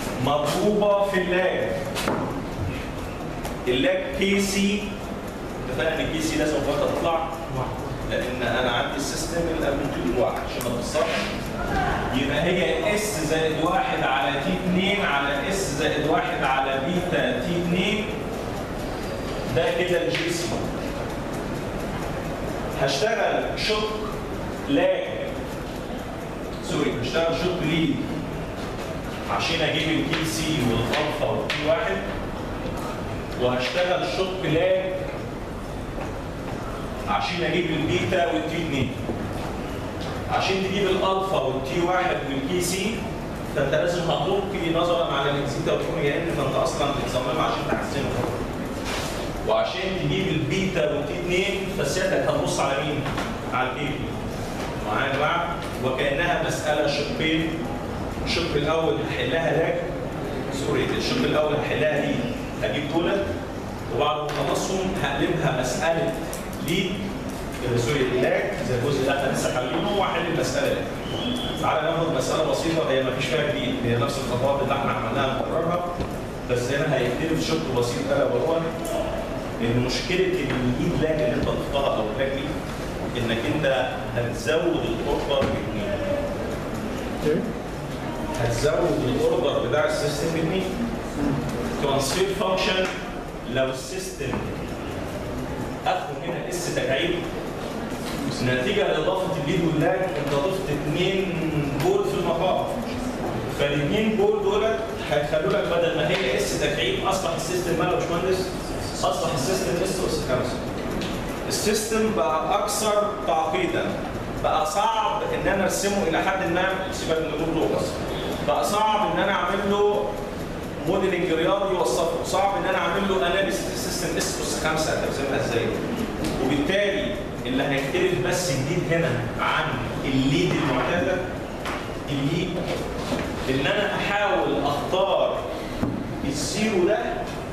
مضروبه في اللاج اللاج كي سي اتفقنا ان الكي سي لازم فتره تطلع لان انا عندي السيستم الامبليتيود واحد عشان ما تتصلش يبقى هي اس زائد واحد على تي 2 على اس زائد واحد على بيتا تي 2 ده كده الجي سي هشتغل شوك لاج سوري هشتغل شوك ليد عشان اجيب الكي سي والالفا والتي واحد وهشتغل شوك لاج عشان اجيب البيتا والتي 2 عشان تجيب الالفا والتي واحد والكي سي فانت لازم هتلقي نظرا على الاكسيتا والكوميا ان فانت اصلا بتصممها عشان تحسنه وعشان تجيب البيتا والتي 2 فسيادتك هتبص على مين؟ على البي معايا يا جماعه وكانها مساله شقين الشق الاول هحلها لاج سوري الشق الاول هحلها ليه هجيب دولت وبعد ما اخلصهم هقلبها مساله ليه سوري لاج زي الجزء اللي احنا لسه حالينه واحل المساله دي تعالى ناخد مساله بسيطه هي ما فيش فيها جديد هي نفس الخطوات اللي احنا عملناها نكررها بس هنا هيختلف شق بسيط الا وهو ان مشكله الايد لاج اللي انت ضفتها او اللاج دي انك انت هتزود الاوردر باثنين Okay. هتزود الاوردر بتاع السيستم باثنين ترانسفير فانكشن لو السيستم اخذ هنا اس تكعيب نتيجه لاضافه الليد واللاج انت ضفت اثنين بول في المقام فالاثنين بول دول هيخلوا لك بدل ما هي اس تكعيب اصبح السيستم ماله يا باشمهندس اصبح السيستم اس اس 5 السيستم بقى اكثر تعقيدا بقى صعب ان انا ارسمه الى حد ما سيبك من النور بس بقى صعب ان انا اعمل له موديلنج رياضي يوصفه صعب ان انا اعمل له اناليسيس سيستم اس اس 5 هترسمها ازاي وبالتالي اللي هيختلف بس جديد هنا عن الليد المعتاده الليد ان انا احاول اختار الزيرو ده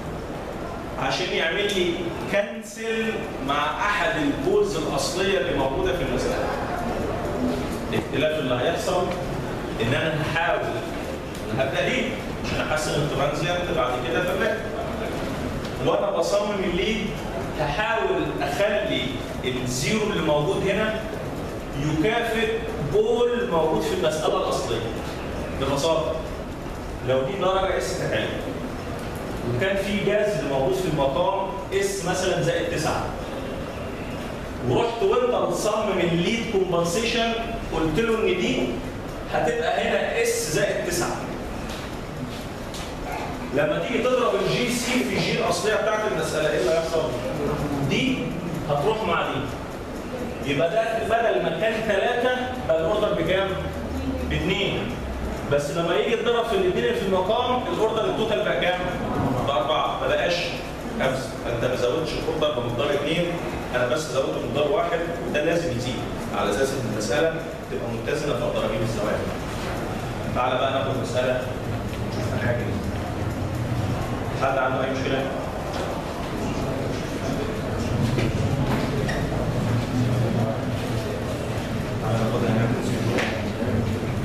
عشان يعمل لي كنسل مع احد البولز الاصليه اللي موجوده في المساله. الاختلاف اللي هيحصل ان انا هحاول انا هبدا ليه؟ عشان احسن الترانزيانت بعد كده فبقى وانا بصمم الليد هحاول اخلي الزيرو اللي موجود هنا يكافئ بول موجود في المساله الاصليه ببساطه لو دي درجه اس تكعيب وكان في جذر موجود في المقام اس مثلا زائد 9 ورحت وانت بتصمم الليد كومبنسيشن قلت له ان دي هتبقى هنا اس زائد 9 لما تيجي تضرب الجي سي في الجي الاصليه بتاعت المساله ايه اللي هيحصل؟ دي هتروح مع دي يبقى ده بدل ما كان ثلاثه بقى الاوردر بكام؟ باثنين بس لما يجي يتضرب في الاثنين اللي في المقام الاوردر التوتال بقى كام؟ باربعه ما بقاش خمسه فانت ما زودتش الاوردر بمقدار اثنين انا بس زودت بمقدار واحد وده لازم يزيد على اساس ان المساله تبقى متزنه في اضرابين الزوايا. تعالى بقى ناخد مساله نشوف الحاجه دي. حد عنده اي مشكله؟ تعالى ناخدها هنا.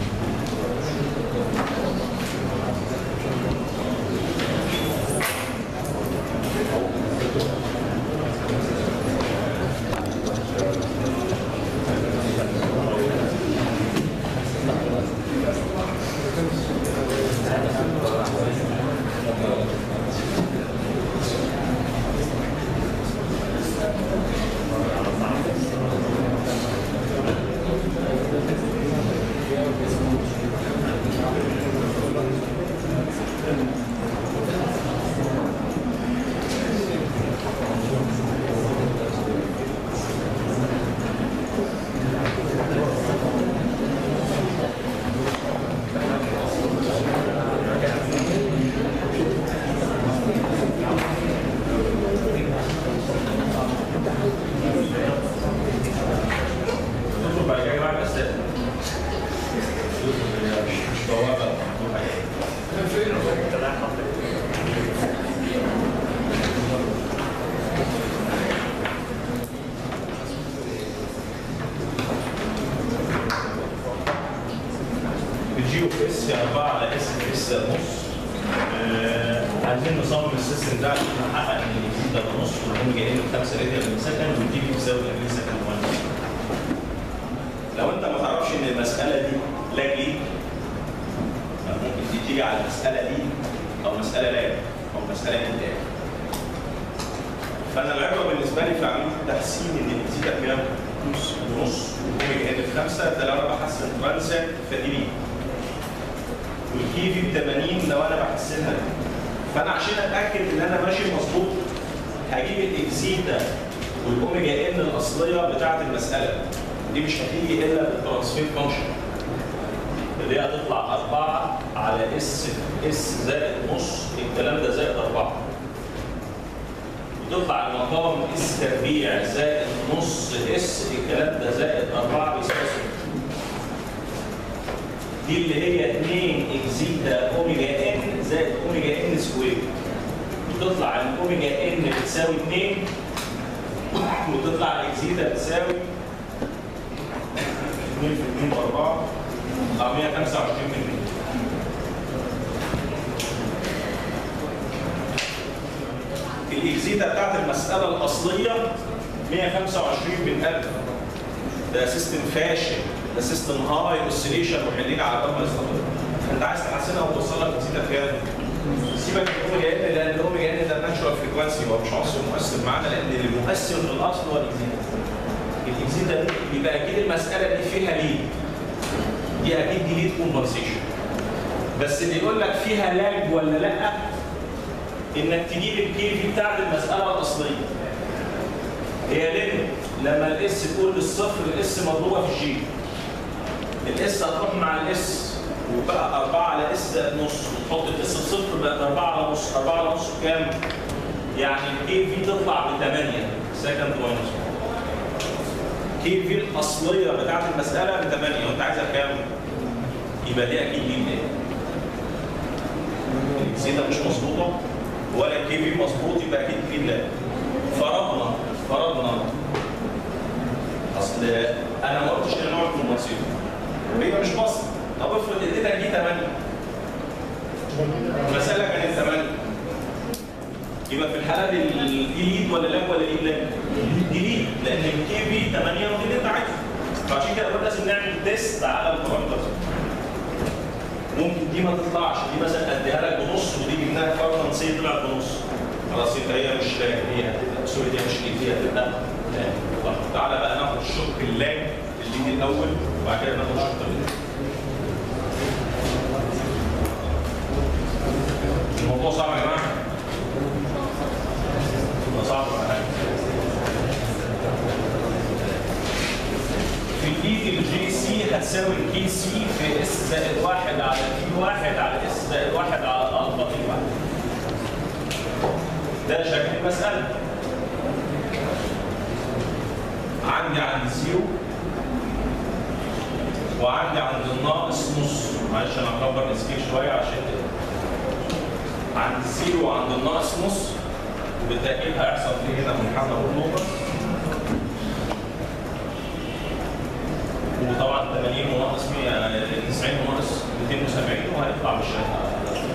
ندخل بعد كده يا جماعه الاسئله. مش بوابه مفتوحه يعني. الجي اوف اس 4 على اس اس نص آه، عايزين نصمم السيستم ده عشان نحقق ان الاكسيد ده بنص والاوميجا ان ب 5 راديان من سكند والدي بي بيساوي 20 سكند 1 لو انت ما تعرفش ان المساله دي لاج ليد ممكن دي تيجي على المساله دي او مساله لاج او مساله انتاج فانا العبره بالنسبه لي في عمليه التحسين ان الاكسيد كام؟ نص ونص والاوميجا ان ب 5 ده لو انا بحسن ترانزيت فدي بي والكي في ب 80 لو انا بحسنها فانا عشان اتاكد ان انا ماشي مظبوط هجيب الاكسيتا والاوميجا ان الاصليه بتاعه المساله دي مش هتيجي الا بالترانسفير فانكشن اللي هي هتطلع 4 على اس اس زائد نص الكلام ده زائد 4 وتطلع المقام اس تربيع زائد نص اس الكلام ده زائد 4 بيساوي صفر دي اللي هي 2 اكزيتا اوميجا ان زائد اوميجا ان سكوير وتطلع الاوميجا ان بتساوي 2 وتطلع الاكزيتا بتساوي 2 في 2 ب 4 أو 125 مللي الاكزيتا بتاعت المساله الاصليه 125 من 1000 ده سيستم فاشل ده سيستم هاي اوسيليشن وحلين على بال ما يستقر انت عايز تحسنها وتوصلها لاكزيتا كام؟ سيبك من الاوميجا ان لان الاوميجا ان ده ناتشورال فريكوانسي هو مش عنصر مؤثر معانا لان المؤثر في الاصل هو الاكزيتا الاكزيتا دي يبقى اكيد المساله دي فيها ليد دي اكيد دي ليد كومبنسيشن بس اللي يقول لك فيها لاج ولا لا انك تجيب الكي في بتاعت المساله الاصليه هي ليه؟ لما الاس تقول للصفر الاس مضروبه في الجي الاس هتروح مع الاس وبقى 4 على اس زائد نص وتحط الاس بصفر بقت 4 على نص 4 على نص بكام؟ يعني الكي في تطلع ب 8 سكند ماينس كي في الاصليه بتاعت المساله ب 8 وانت عايزها بكام؟ يبقى دي اكيد مين ايه؟ الاكسيده مش مظبوطه ولا الكي في مظبوط يبقى اكيد مين لا فرضنا فرضنا اصل انا ما قلتش ان نوع الكومبنسيشن وهي مش بسيط طب افرض اديتك دي 8 المساله كانت 8 يبقى في الحاله دي دي ليد ولا لا ولا ليد لا؟ دي ليد لان الكي في 8 ودي اللي انت عايزه فعشان كده بقول لازم نعمل تيست على البارامترز ممكن دي ما تطلعش دي مثلا اديها لك بنص ودي جبناها فرضا سي طلعت بنص خلاص يبقى هي مش لاج هي هتبقى سوري دي مش ليد هي هتبقى لاج طب تعالى بقى ناخد الشق اللاج الليد الاول وبعد كده ناخد الشق الليد الموضوع صعب يا جماعه؟ ده صعب ولا حاجه؟ في الايد الجي سي هتساوي الكي سي في اس زائد واحد على كي واحد على اس زائد واحد على الفا كي واحد. ده شكل المسألة. عندي عند الزيرو وعندي عند الناقص نص معلش انا هكبر السكيل شويه عشان كده. عند الزيرو وعند الناقص نص وبالتأكيد هيحصل فيه هنا منحنى والنقطة وطبعا 80 وناقص 100 90 وناقص 270 وهيطلع بالشكل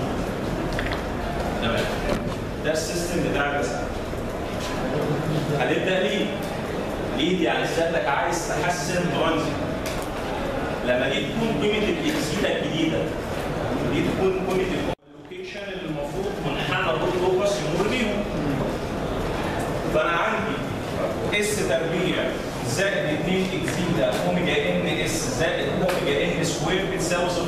تمام ده السيستم بتاع المسألة هنبدأ ليد ليد يعني سألك عايز تحسن ترانزيت لما دي تكون قيمة الإكسيدة الجديدة دي تكون قيمة اللوكيشن اللي المفروض منحنى الروت لوكس يمر بيهم فأنا عندي اس تربيع زائد 2 اكزيدا اوميجا ان اس زائد اوميجا ان سكوير بتساوي صفر.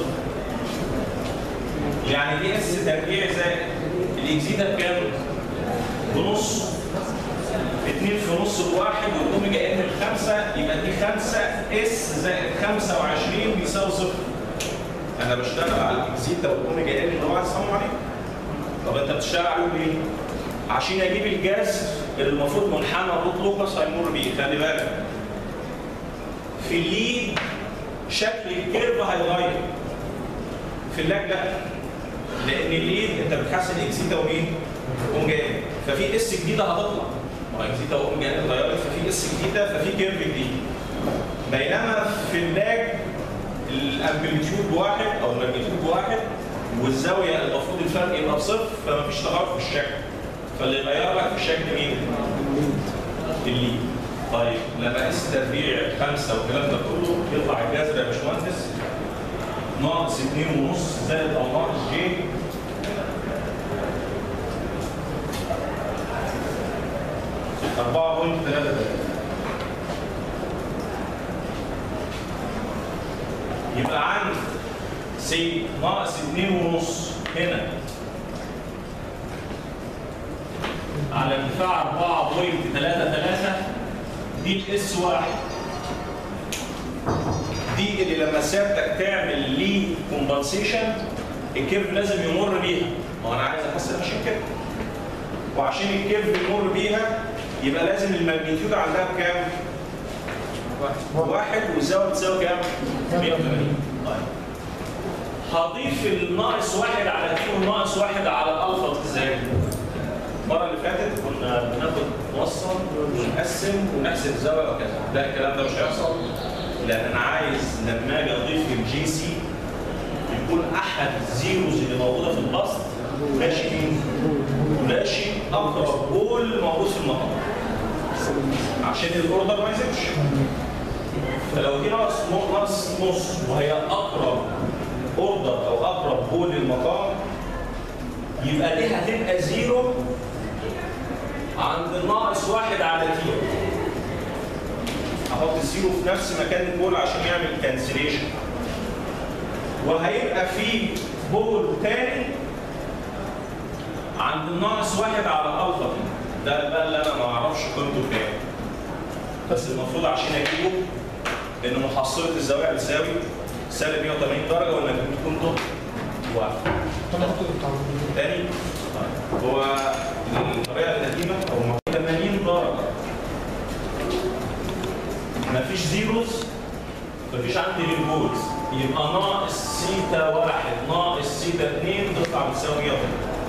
يعني دي اس تربيع زائد الاكزيدا بكام؟ بنص 2 في نص بواحد والاوميجا ان بخمسه يبقى دي 5 اس زائد 25 بيساوي صفر. انا بشتغل على الاكزيتا والاوميجا ان اللي هو عايز اصمم عليه. طب انت بتشتغل عليهم ليه؟ عشان اجيب الجاز اللي المفروض منحنى الروت لوكس هيمر بيه خلي بالك في الليد شكل الكيرف هيتغير في اللاج لا لان الليد انت بتحسن اكسيتا ومين؟ اوميجا ان ففي اس جديده هتطلع ما اكسيتا واوميجا ان اتغيرت ففي اس جديده ففي كيرف جديد بينما في اللاج الامبليتيود واحد او الماجنتيود واحد والزاويه المفروض الفرق يبقى بصفر فما فيش تغير في الشكل فاللي يغير لك في الشكل مين؟ الليد طيب لما اقيس تربيع خمسه والكلام ده كله يطلع الجذر يا باشمهندس ناقص اتنين ونص زائد او ناقص جي أربعة بوينت تلاتة تلاتة يبقى عندي سي ناقص اتنين ونص هنا على ارتفاع 4.33 دي الاس واحد دي اللي لما سيادتك تعمل ليه كومبنسيشن الكيرف لازم يمر بيها ما انا عايز احسن عشان كده وعشان الكيرف يمر بيها يبقى لازم الماجنتيود عندها بكام؟ واحد واحد والزاويه بتساوي كام؟ 180 طيب هضيف الناقص واحد على دي والناقص واحد على الالفا دي ازاي؟ المره اللي فاتت كنا بناخد نوصل ونقسم ونحسب الزاويه وكذا لا الكلام ده مش هيحصل لان انا عايز لما اجي اضيف الجي سي يكون احد الزيروز اللي موجوده في البسط ماشي مين؟ ماشي اقرب بول موجود في المقام عشان الاوردر ما يزيدش فلو دي ناقص ناقص نص وهي اقرب اوردر او اقرب بول للمقام يبقى دي هتبقى زيرو عند الناقص واحد على تي احط الزيرو في نفس مكان البول عشان يعمل كانسليشن وهيبقى في بول تاني عند الناقص واحد على الالفا دي ده بقى اللي انا ما اعرفش قيمته كام بس المفروض عشان اجيبه ان محصله الزاويه بتساوي سالب 180 درجه وانك بتكون ضد واحد انا احط التعويض تاني هو الطريقه القديمه هو 80 درجه مفيش زيروز مفيش عندي ريبولز يبقى ناقص سيتا واحد ناقص سيتا اثنين تطلع بتساوي 180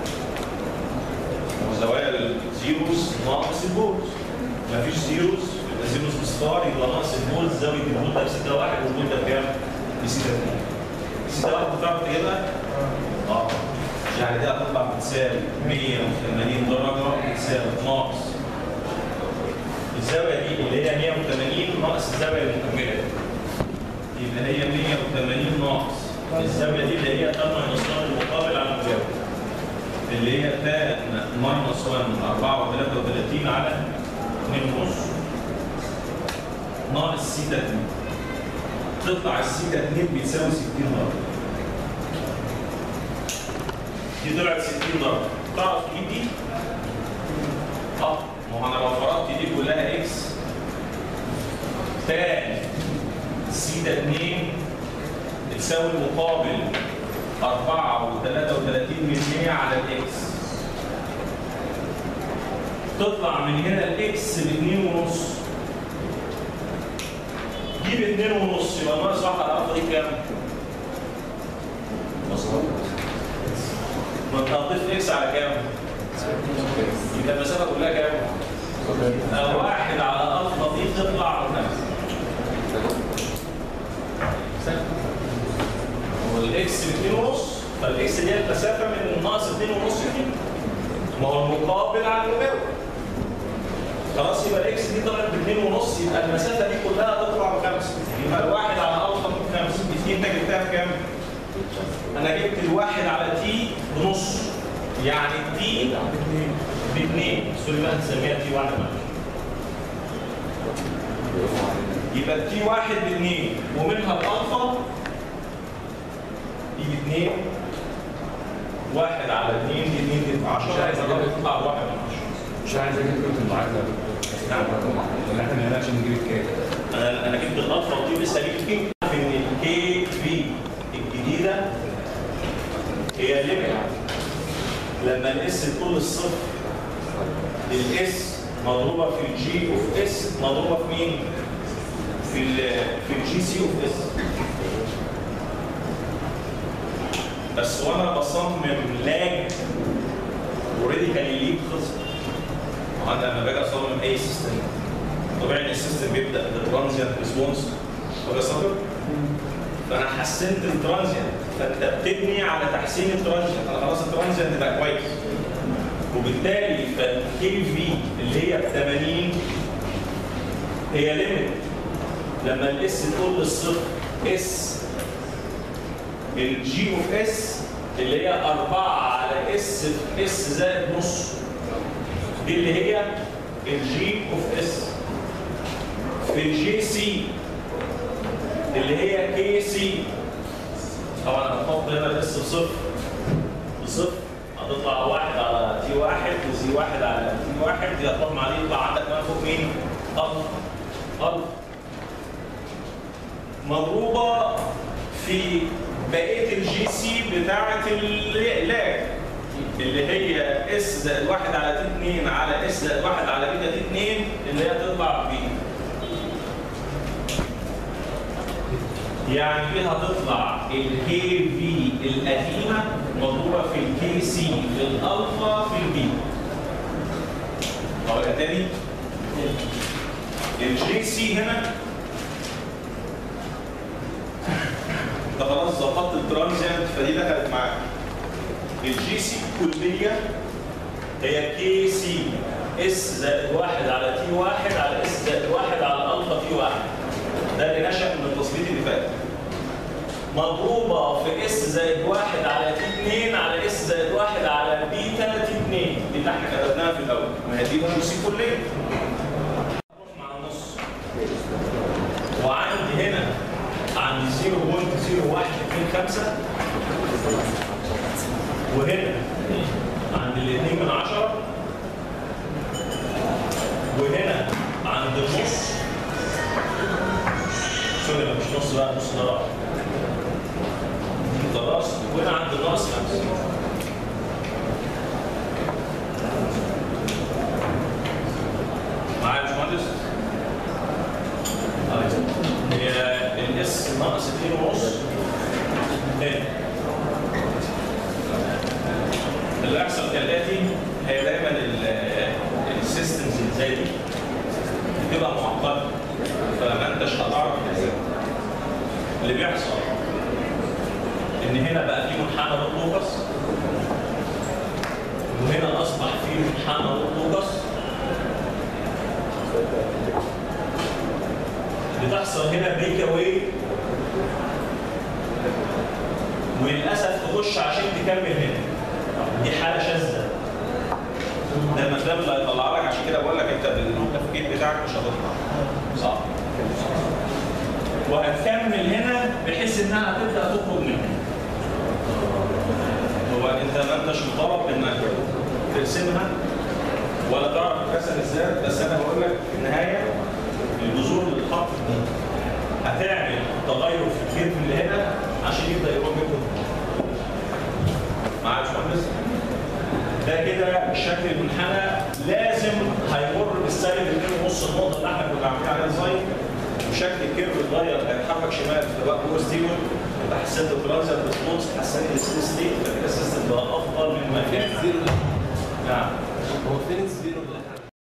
وزوايا الزيروز ناقص البولز مفيش زيروز يبقى زيروز بصفار يبقى ناقص البولز زاويه البول ده بسيتا واحد والبول ده بكام؟ بسيتا اثنين سيتا واحد بتعرف تجيبها؟ اه يعني ده هتطلع بتساوي 180 درجه بتساوي ناقص الزاويه دي اللي هي 180 ناقص الزاويه المكمله دي يبقى هي 180 ناقص الزاويه دي اللي هي تم نصها المقابل على المجاور اللي هي تان ماينس 1 4 33 على 2 ونص ناقص سيتا 2 تطلع السيتا 2 بتساوي 60 درجه دي طلعت 60 درجه تعرف تجيب دي؟ اه ما هو انا لو فرضت دي كلها اكس تاني سيتا 2 بتساوي المقابل 4 و33 من 100 على الاكس تطلع من هنا الاكس ب 2 ونص دي ب 2 ونص يبقى ناقص واحد على الالفا دي كام؟ مظبوط ما انت هتضيف اكس على كام؟ يبقى المسافه كلها كام؟ آه، واحد على الالفا دي تطلع خمسه والاكس ب 2 ونص فالاكس دي المسافه من ناقص 2 ونص دي ما هو المقابل على المجاور خلاص يبقى الاكس دي طلعت ب 2 ونص يبقى المسافه دي كلها تطلع بخمسه يبقى الواحد على الفا بخمسه دي انت جبتها بكام؟ انا جبت الواحد على تي بنص يعني تي باثنين سوري بقى نسميها تي واحد بقى يبقى تي واحد باثنين ومنها الالفا دي باثنين واحد على اثنين دي اثنين دي 10 مش عايز أجيب. تطلع واحد من 10 مش عايز اجيب قيمه المعادله نعم. ولا احنا هنا عشان نجيب الكام انا انا جبت الالفا دي ولسه هجيب الكي في ان الكي في الجديده هي ليميت لما الاس تكون الصفر الاس مضروبه في الجي اوف اس مضروبه في مين؟ في ال في الجي سي اوف اس بس وانا بصمم لاج اوريدي كان الليد خلص وانا لما باجي اصمم اي سيستم طبيعي ان السيستم بيبدا بترانزيانت ريسبونس ولا صبر فانا حسنت الترانزيانت فانت بتبني على تحسين الترانزيانت انا خلاص الترانزيانت بقى كويس وبالتالي فالكي في اللي هي ب 80 هي ليميت لما الاس تقول للصفر اس الجي اوف اس اللي هي 4 على اس في اس زائد نص دي اللي هي الجي اوف اس في الجي سي اللي هي كي سي طبعا هنحط هنا الاس بصفر بصفر هتطلع واحد على تي واحد وزي واحد على تي واحد دي هتطلع عليه يطلع عندك بقى فوق مين؟ الف الف مضروبه في بقيه الجي سي بتاعه اللاج اللي هي اس زائد واحد على تي 2 على اس زائد واحد على بيتا تي 2 اللي هي تطلع ب يعني دي هتطلع الكي في القديمه مضروبه في الكي سي في الالفا في البي اقولها تاني الجي سي هنا انت خلاص ظبطت الترانزيانت فدي دخلت معاك الجي سي الكليه هي كي سي اس زائد واحد على تي واحد على اس زائد واحد على الفا تي واحد ده اللي نشأ من التظبيط اللي فات مضروبة في اس زائد واحد على تي 2 على اس زائد واحد على بيتا تي 2 دي اللي احنا كتبناها في الأول ما هي دي كيو سي كلية مع نص وعندي هنا عندي 0.0125 وهنا عند الاثنين من عشرة وهنا عند النص سوري لا، مش نص بقى نص ده راح خلاص وهنا عند الناقص خمسة معايا يا باشمهندس؟ طيب هي الاس ناقص 2 ونص هنا اللي هيحصل كالاتي هي دايما ال- السيستمز اللي زي دي بتبقى معقده فما انتش هتعرف تحسبها اللي بيحصل ان هنا بقى في منحنى لوكس وهنا اصبح في منحنى لوكس بتحصل هنا بريك اواي وللاسف تخش عشان تكمل هنا دي حاله شاذه ده المسافه اللي هيطلع لك عشان كده بقول لك انت بالتفكير بتاعك مش هتطلع صح وهتكمل هنا بحيث انها تبدا تخرج من هنا هو انت ما انتش مطالب انك ترسمها ولا تعرف ترسم ازاي بس انا بقول لك في النهايه الجذور اللي اتحطت دي هتعمل تغير في الكيرف اللي هنا عشان يبدا يروح منكم معايا يا باشمهندس؟ ده كده شكل المنحنى لازم هيمر بالسالب 2.5 النقطه اللي احنا كنا عاملين عليها ازاي وشكل الكيرف اتغير هيتحرك شمال فبقى هو ستيبل يبقى حسنت الترانزيت ريسبونس حسنت الستيت فكده السيستم بقى افضل مما كان زيرو نعم هو فين الزيرو